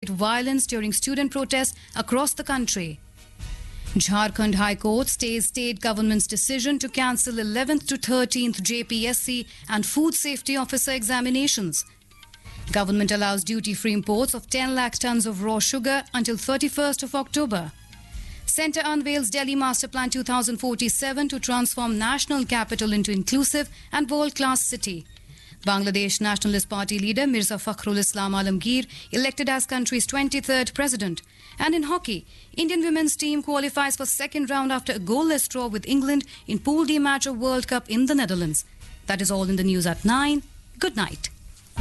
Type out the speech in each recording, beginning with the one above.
violence during student protests across the country. Jharkhand High Court stays state government's decision to cancel 11th to 13th JPSC and food safety officer examinations. Government allows duty-free imports of 10 lakh tons of raw sugar until 31st of October. Centre unveils Delhi Master Plan 2047 to transform national capital into inclusive and world-class city. Bangladesh Nationalist Party leader Mirza Fakhrul Islam Alamgir elected as country's 23rd president. And in hockey, Indian women's team qualifies for second round after a goalless draw with England in Pool D match of World Cup in the Netherlands. That is all in the news at 9. Good night.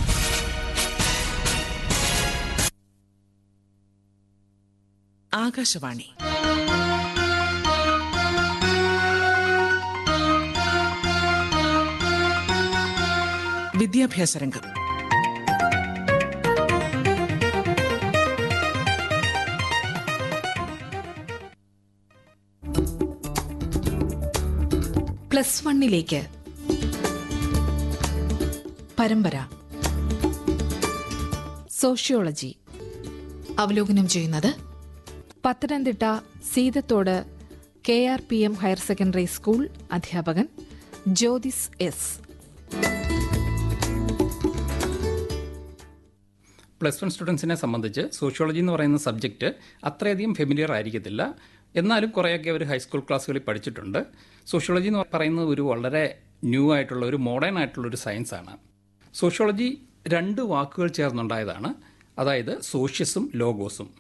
Akashvani വിദ്യാഭ്യാസ രംഗം plus വണ്ണിലേക്ക് പരമ്പര sociology അവലോകനം ചെയ്യുന്നത് Pathanamthitta Seethathodu K R P M higher secondary school അധ്യാപകൻ Jyothis S plus one സ്റ്റുഡൻസിനെ സംബന്ധിച്ച് sociology എന്ന് പറയുന്ന സബ്ജക്റ്റ് അത്രയധികം ഫെമിലിയർ ആയിരിക്കത്തില്ല എന്നാലും കുറേയൊക്കെ അവർ ഹൈസ്കൂൾ ക്ലാസ്സുകളിൽ പഠിച്ചിട്ടുണ്ട് സോഷ്യോളജി എന്ന് പറയുന്നത് ഒരു വളരെ ന്യൂ ആയിട്ടുള്ള ഒരു മോഡേൺ ആയിട്ടുള്ള ഒരു സയൻസാണ് സോഷ്യോളജി രണ്ട് വാക്കുകൾ ചേർന്നുണ്ടായതാണ് അതായത് സോഷ്യസും ലോഗോസും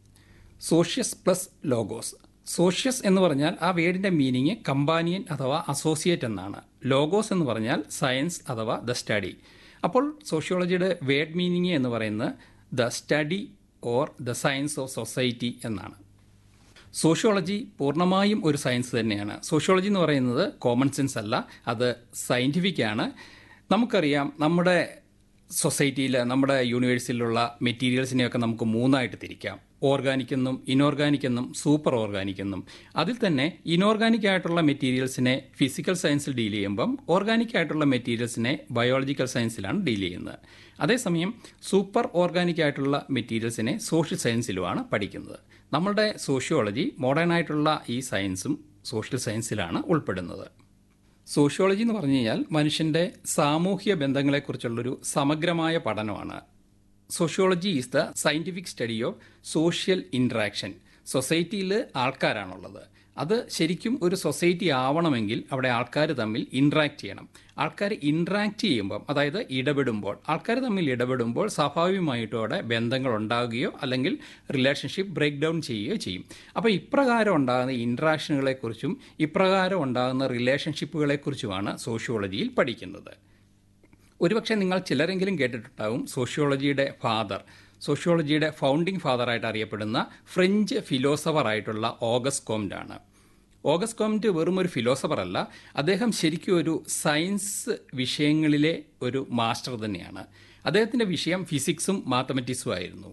സോഷ്യസ് പ്ലസ് ലോഗോസ് സോഷ്യസ് എന്ന് പറഞ്ഞാൽ ആ വേർഡിന്റെ മീനിങ് കമ്പാനിയൻ അഥവാ അസോസിയേറ്റ് എന്നാണ് ലോഗോസ് എന്ന് പറഞ്ഞാൽ സയൻസ് അഥവാ ദ സ്റ്റഡി അപ്പോൾ സോഷ്യോളജിയുടെ വേർഡ് മീനിങ് എന്ന് പറയുന്നത് the study or the science of society എന്നാണ് സോഷ്യോളജി പൂർണ്ണമായും ഒരു സയൻസ് തന്നെയാണ് സോഷ്യോളജി എന്ന് പറയുന്നത് കോമൺ സെൻസ് അല്ല അത് സയൻറ്റിഫിക് ആണ് നമുക്കറിയാം നമ്മുടെ സൊസൈറ്റിയിൽ നമ്മുടെ യൂണിവേഴ്സിറ്റിയിലുള്ള മെറ്റീരിയൽസിനെയൊക്കെ നമുക്ക് മൂന്നായിട്ട് തിരിക്കാം ഓർഗാനിക് എന്നും ഇനോർഗാനിക് എന്നും സൂപ്പർ ഓർഗാനിക് എന്നും അതിൽ തന്നെ ഇനോർഗാനിക് ആയിട്ടുള്ള മെറ്റീരിയൽസിനെ ഫിസിക്കൽ സയൻസിൽ ഡീൽ ചെയ്യുമ്പം ഓർഗാനിക് ആയിട്ടുള്ള മെറ്റീരിയൽസിനെ ബയോളജിക്കൽ സയൻസിലാണ് ഡീൽ ചെയ്യുന്നത് അതേസമയം സൂപ്പർ ഓർഗാനിക് ആയിട്ടുള്ള മെറ്റീരിയൽസിനെ സോഷ്യൽ സയൻസിലുമാണ് പഠിക്കുന്നത് നമ്മളുടെ സോഷ്യോളജി മോഡേൺ ആയിട്ടുള്ള ഈ സയൻസും സോഷ്യൽ സയൻസിലാണ് ഉൾപ്പെടുന്നത് സോഷ്യോളജി എന്ന് പറഞ്ഞു കഴിഞ്ഞാൽ മനുഷ്യൻ്റെ സാമൂഹിക ബന്ധങ്ങളെക്കുറിച്ചുള്ളൊരു സമഗ്രമായ പഠനമാണ് sociology is the scientific study of social interaction സൊസൈറ്റിയിൽ ആൾക്കാരാണുള്ളത് അത് ശരിക്കും ഒരു സൊസൈറ്റി ആവണമെങ്കിൽ അവിടെ ആൾക്കാർ തമ്മിൽ ഇൻട്രാക്ട് ചെയ്യണം ആൾക്കാർ ഇൻട്രാക്ട് ചെയ്യുമ്പം അതായത് ഇടപെടുമ്പോൾ ആൾക്കാർ തമ്മിൽ ഇടപെടുമ്പോൾ സ്വാഭാവികമായിട്ടും അവിടെ ബന്ധങ്ങൾ ഉണ്ടാകുകയോ അല്ലെങ്കിൽ റിലേഷൻഷിപ്പ് ബ്രേക്ക് ഡൗൺ ചെയ്യുകയോ ചെയ്യും അപ്പോൾ ഇപ്രകാരം ഉണ്ടാകുന്ന ഇൻട്രാക്ഷനുകളെക്കുറിച്ചും ഇപ്രകാരം ഉണ്ടാകുന്ന റിലേഷൻഷിപ്പുകളെക്കുറിച്ചുമാണ് സോഷ്യോളജിയിൽ പഠിക്കുന്നത് ഒരുപക്ഷെ നിങ്ങൾ ചിലരെങ്കിലും കേട്ടിട്ടുണ്ടാവും സോഷ്യോളജിയുടെ ഫാദർ സോഷ്യോളജിയുടെ ഫൗണ്ടിങ് ഫാദറായിട്ട് അറിയപ്പെടുന്ന ഫ്രഞ്ച് ഫിലോസഫർ ആയിട്ടുള്ള ഓഗസ്റ്റ് കോംറ്റ് ആണ് ഓഗസ്റ്റ് കോംറ്റ് വെറും ഒരു ഫിലോസഫർ അല്ല അദ്ദേഹം ശരിക്കും ഒരു സയൻസ് വിഷയങ്ങളിലെ ഒരു മാസ്റ്റർ തന്നെയാണ് അദ്ദേഹത്തിൻ്റെ വിഷയം ഫിസിക്സും മാത്തമെറ്റിക്സും ആയിരുന്നു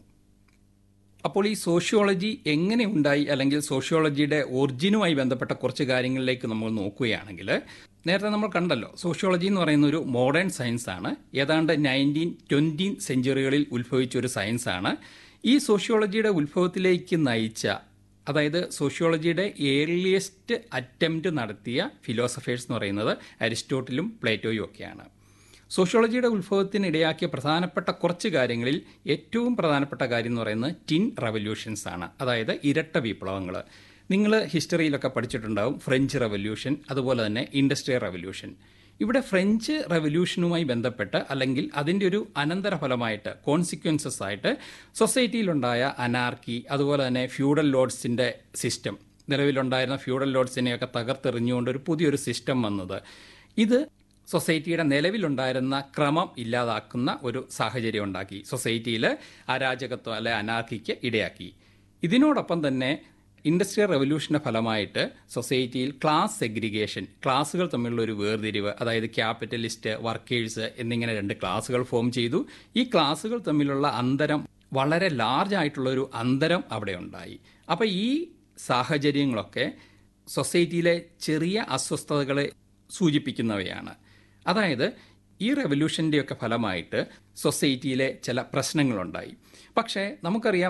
അപ്പോൾ ഈ സോഷ്യോളജി എങ്ങനെ ഉണ്ടായി അല്ലെങ്കിൽ സോഷ്യോളജിയുടെ ഒറിജിനുമായി ബന്ധപ്പെട്ട കുറച്ച് കാര്യങ്ങളിലേക്ക് നമ്മൾ നോക്കുകയാണെങ്കിൽ നേരത്തെ നമ്മൾ കണ്ടല്ലോ സോഷ്യോളജി എന്ന് പറയുന്ന ഒരു മോഡേൺ സയൻസ് ആണ് ഏതാണ്ട് നയൻറ്റീൻ ട്വൻറ്റീൻ സെഞ്ചുറികളിൽ ഉത്ഭവിച്ച ഒരു സയൻസ് ആണ് ഈ സോഷ്യോളജിയുടെ ഉത്ഭവത്തിലേക്ക് നയിച്ച അതായത് സോഷ്യോളജിയുടെ ഏർലിയസ്റ്റ് അറ്റംപ്റ്റ് നടത്തിയ ഫിലോസഫേഴ്സ് എന്ന് പറയുന്നത് അരിസ്റ്റോട്ടിലും പ്ലേറ്റോയും ഒക്കെയാണ് സോഷ്യോളജിയുടെ ഉത്ഭവത്തിന് ഇടയാക്കിയ പ്രധാനപ്പെട്ട കുറച്ച് കാര്യങ്ങളിൽ ഏറ്റവും പ്രധാനപ്പെട്ട കാര്യം എന്ന് പറയുന്നത് ടിൻ റവല്യൂഷൻസ് ആണ് അതായത് ഇരട്ട വിപ്ലവങ്ങൾ നിങ്ങൾ ഹിസ്റ്ററിയിലൊക്കെ പഠിച്ചിട്ടുണ്ടാവും ഫ്രഞ്ച് റവല്യൂഷൻ അതുപോലെ തന്നെ ഇൻഡസ്ട്രിയൽ റവല്യൂഷൻ ഇവിടെ ഫ്രഞ്ച് റവല്യൂഷനുമായി ബന്ധപ്പെട്ട് അല്ലെങ്കിൽ അതിൻ്റെ ഒരു അനന്തരഫലമായിട്ട് കോൺസിക്വൻസസ് ആയിട്ട് സൊസൈറ്റിയിലുണ്ടായ അനാർക്കി അതുപോലെ തന്നെ ഫ്യൂഡൽ ലോഡ്സിൻ്റെ സിസ്റ്റം നിലവിലുണ്ടായിരുന്ന ഫ്യൂഡൽ ലോഡ്സിനെയൊക്കെ തകർത്തെറിഞ്ഞുകൊണ്ട് ഒരു പുതിയൊരു സിസ്റ്റം വന്നത് ഇത് സൊസൈറ്റിയുടെ നിലവിലുണ്ടായിരുന്ന ക്രമം ഇല്ലാതാക്കുന്ന ഒരു സാഹചര്യം ഉണ്ടാക്കി സൊസൈറ്റിയിൽ അരാജകത്വം അല്ലെ അനാർക്കിക്ക് ഇടയാക്കി ഇതിനോടൊപ്പം തന്നെ ഇൻഡസ്ട്രിയൽ റവല്യൂഷൻ്റെ ഫലമായിട്ട് സൊസൈറ്റിയിൽ ക്ലാസ് സെഗ്രിഗേഷൻ ക്ലാസ്സുകൾ തമ്മിലുള്ള ഒരു വേർതിരിവ് അതായത് ക്യാപിറ്റലിസ്റ്റ് വർക്കേഴ്സ് എന്നിങ്ങനെ രണ്ട് ക്ലാസ്സുകൾ ഫോം ചെയ്തു ഈ ക്ലാസ്സുകൾ തമ്മിലുള്ള അന്തരം വളരെ ലാർജ് ആയിട്ടുള്ള ഒരു അന്തരം അവിടെ ഉണ്ടായി അപ്പോൾ ഈ സാഹചര്യങ്ങളൊക്കെ സൊസൈറ്റിയിലെ ചെറിയ അസ്വസ്ഥതകളെ സൂചിപ്പിക്കുന്നവയാണ് അതായത് ഈ റെവല്യൂഷൻ്റെയൊക്കെ ഫലമായിട്ട് സൊസൈറ്റിയിലെ ചില പ്രശ്നങ്ങളുണ്ടായി പക്ഷേ നമുക്കറിയാം